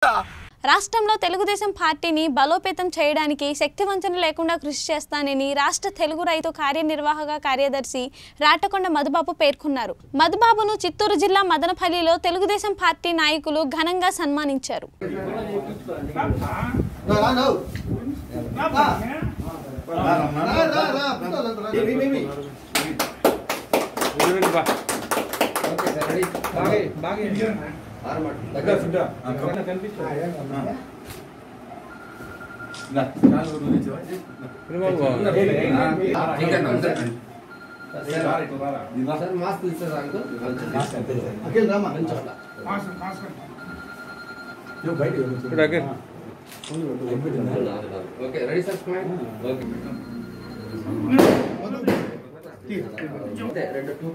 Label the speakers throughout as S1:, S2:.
S1: రాష్ట్రంలో తెలుగుదేశం పార్టీని బలోపేతం చేయడానికి శక్తివంచన లేకుండా కృషి చేస్తానని రాష్ట్ర తెలుగు రైతు కార్యనిర్వాహక కార్యదర్శి రాటకొండ మధుబాబు పేర్కొన్నారు మధుబాబును చిత్తూరు జిల్లా మదనపల్లిలో తెలుగుదేశం పార్టీ నాయకులు ఘనంగా సన్మానించారు
S2: రా, రా, రావు. రా. రా, రా, రా. ఏమి, ఏమి, ఏమి?
S3: సార్ మాస్క్ ఇస్తారా uncle
S2: Akhil Rama
S3: okay ready sir smile okay రెండు టూ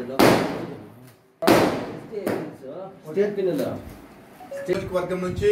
S3: స్టేట్ పిన్నులో
S4: నియోజకవర్గం నుంచి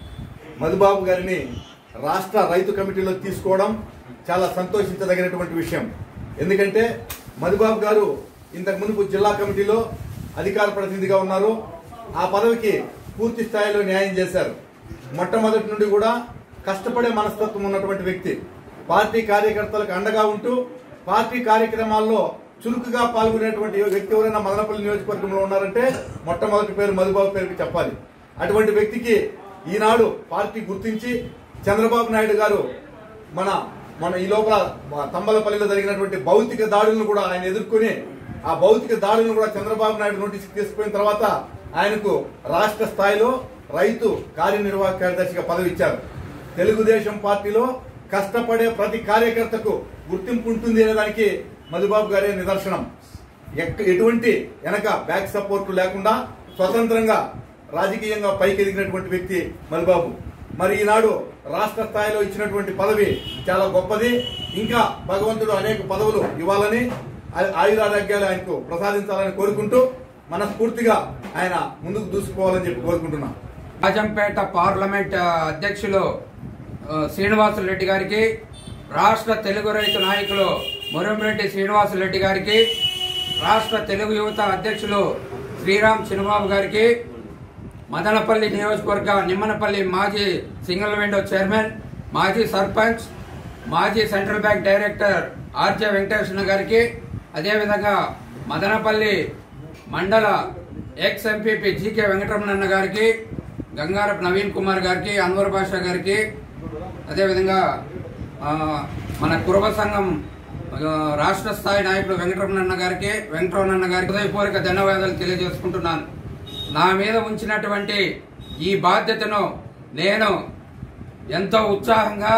S4: మధుబాబు గారిని రాష్ట్ర రైతు కమిటీలో తీసుకోవడం చాలా సంతోషించదగినటువంటి విషయం ఎందుకంటే మధుబాబు గారు ఇంతకు మునుపు జిల్లా కమిటీలో అధికార ప్రతినిధిగా ఉన్నారు ఆ పదవికి పూర్తి స్థాయిలో న్యాయం చేశారు మొట్టమొదటి నుండి కూడా కష్టపడే మనస్తత్వం ఉన్నటువంటి వ్యక్తి పార్టీ కార్యకర్తలకు అండగా ఉంటూ పార్టీ కార్యక్రమాల్లో చురుకుగా పాల్గొనేటువంటి వ్యక్తి ఎవరైనా మదనపల్లి నియోజకవర్గంలో ఉన్నారంటే మొట్టమొదటి పేరు మధుబాబు పేరుకి చెప్పాలి అటువంటి వ్యక్తికి ఈనాడు పార్టీ గుర్తించి చంద్రబాబు నాయుడు గారు మన మన ఈ లోపల తంబలపల్లిలో జరిగినటువంటి భౌతిక దాడులను కూడా ఆయన ఎదుర్కొని ఆ భౌతిక దాడులను కూడా చంద్రబాబు నాయుడు నోటీస్కి తీసుకుపోయిన తర్వాత ఆయనకు రాష్ట్ర స్థాయిలో రైతు కార్యనిర్వాహక కార్యదర్శిగా పదవి ఇచ్చారు తెలుగుదేశం పార్టీలో కష్టపడే ప్రతి కార్యకర్తకు గుర్తింపు ఉంటుంది అనే దానికి మధుబాబు గారే నిదర్శనం ఎక్క- ఎటువంటి వెనక బ్యాక్ సపోర్ట్ లేకుండా స్వతంత్రంగా రాజకీయంగా పైకి ఎదిగినటువంటి వ్యక్తి మధుబాబు మరి ఈనాడు రాష్ట్ర స్థాయిలో ఇచ్చినటువంటి పదవి చాలా గొప్పది ఇంకా భగవంతుడు అనేక పదవులు ఇవ్వాలని ఆ- ఆయురారోగ్యాలు ఆయనకు ప్రసాదించాలని కోరుకుంటూ మనస్ఫూర్తిగా ఆయన ముందుకు దూసుకోవాలని చెప్పి కోరుకుంటున్నాం
S5: రాజంపేట పార్లమెంట్ ఆ, అధ్యక్షులు ఆ, శ్రీనివాసులు రెడ్డి గారికి రాష్ట్ర తెలుగు రైతు నాయకులు మురంరెడ్డి శ్రీనివాసులు రెడ్డి గారికి రాష్ట్ర తెలుగు యువత అధ్యక్షులు శ్రీరామ్ చిన్నబాబు గారికి మదనపల్లి నియోజకవర్గ నిమ్మనపల్లి మాజీ సింగిల్ విండో చైర్మన్ మాజీ సర్పంచ్ మాజీ central bank director RJ Venkateswara గారికి అదేవిధంగా మదనపల్లి మండల ఎక్స్ ఎంపీపీ జీకే వెంకటరమణన్న గారికి గంగారపు నవీన్ కుమార్ గారికి అన్వర్ బాషా గారికి అదేవిధంగా ఆ, మన కురవ సంఘం ఆ, రాష్ట్ర స్థాయి నాయకుడు వెంకటరమణన్న గారికి వెంకటరమణన్న గారికి హృదయపూర్వక ధన్యవాదాలు తెలియజేసుకుంటున్నాను నా మీద ఉంచినటువంటి ఈ బాధ్యతను నేను ఎంతో ఉత్సాహంగా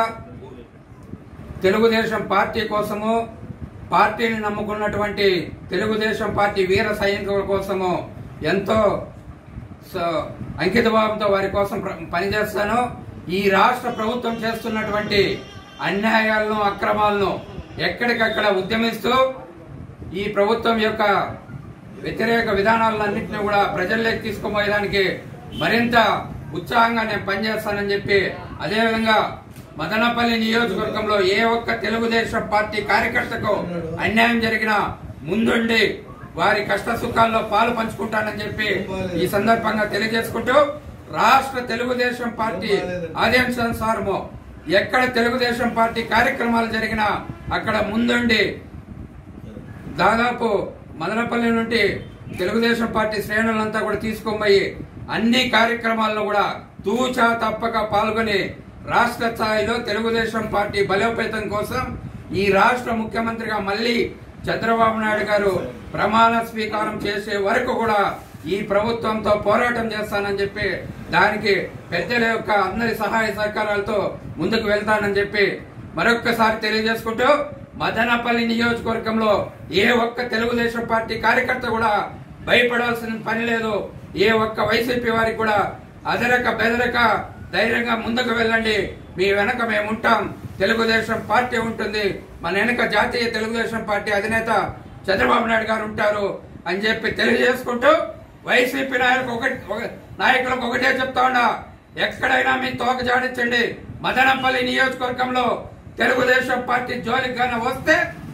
S5: తెలుగుదేశం పార్టీ కోసము పార్టీని నమ్ముకున్నటువంటి తెలుగుదేశం పార్టీ వీర సైనికుల కోసము ఎంతో స- అంకితభావంతో వారి కోసం ప్ర- పనిచేస్తాను ఈ రాష్ట్ర ప్రభుత్వం చేస్తున్నటువంటి అన్యాయాలను అక్రమాలను ఎక్కడికక్కడ ఉద్యమిస్తూ ఈ ప్రభుత్వం యొక్క వ్యతిరేక విధానాలన్నింటినీ కూడా ప్రజల్లోకి తీసుకుపోయేదానికి మరింత ఉత్సాహంగా నేను పనిచేస్తానని చెప్పి అదేవిధంగా మదనపల్లి నియోజకవర్గంలో ఏ ఒక్క తెలుగుదేశం పార్టీ కార్యకర్తకు అన్యాయం జరిగినా ముందుండి వారి కష్ట సుఖాల్లో పాలు పంచుకుంటానని చెప్పి ఈ సందర్భంగా తెలియజేసుకుంటూ రాష్ట్ర తెలుగుదేశం పార్టీ ఆదేశానుసారము ఎక్కడ తెలుగుదేశం పార్టీ కార్యక్రమాలు జరిగినా అక్కడ ముందుండి దాదాపు మదనపల్లి నుండి తెలుగుదేశం పార్టీ శ్రేణులంతా కూడా తీసుకొని అన్ని కార్యక్రమాల్లో కూడా తూచా తప్పక పాల్గొని రాష్ట్ర స్థాయిలో తెలుగుదేశం పార్టీ బలోపేతం కోసం ఈ రాష్ట్ర ముఖ్యమంత్రిగా మళ్ళీ చంద్రబాబు నాయుడు గారు ప్రమాణ స్వీకారం చేసే వరకు కూడా ఈ ప్రభుత్వంతో పోరాటం చేస్తానని చెప్పి దానికి పెద్దల యొక్క అందరి సహాయ సహకారాలతో ముందుకు వెళ్తానని చెప్పి మరొక్కసారి తెలియజేసుకుంటూ మదనపల్లి నియోజకవర్గంలో ఏ ఒక్క తెలుగుదేశం పార్టీ కార్యకర్త కూడా భయపడాల్సిన పని లేదు ఏ ఒక్క వైసీపీ వారికి కూడా అదరక బెదరక ధైర్యంగా ముందుకు వెళ్ళండి మీ వెనక మేము ఉంటాం తెలుగుదేశం పార్టీ ఉంటుంది మన వెనక జాతీయ తెలుగుదేశం పార్టీ అధినేత చంద్రబాబు నాయుడు గారు ఉంటారు అని చెప్పి తెలియజేసుకుంటూ వైసీపీ నాయకులకు ఒకటి ఒక- నాయకులకు ఒకటే చెప్తా ఉన్నా ఎక్కడైనా మీ తోక జాడించండి మదనపల్లి నియోజకవర్గంలో తెలుగుదేశం పార్టీ జోలికి గానే వస్తే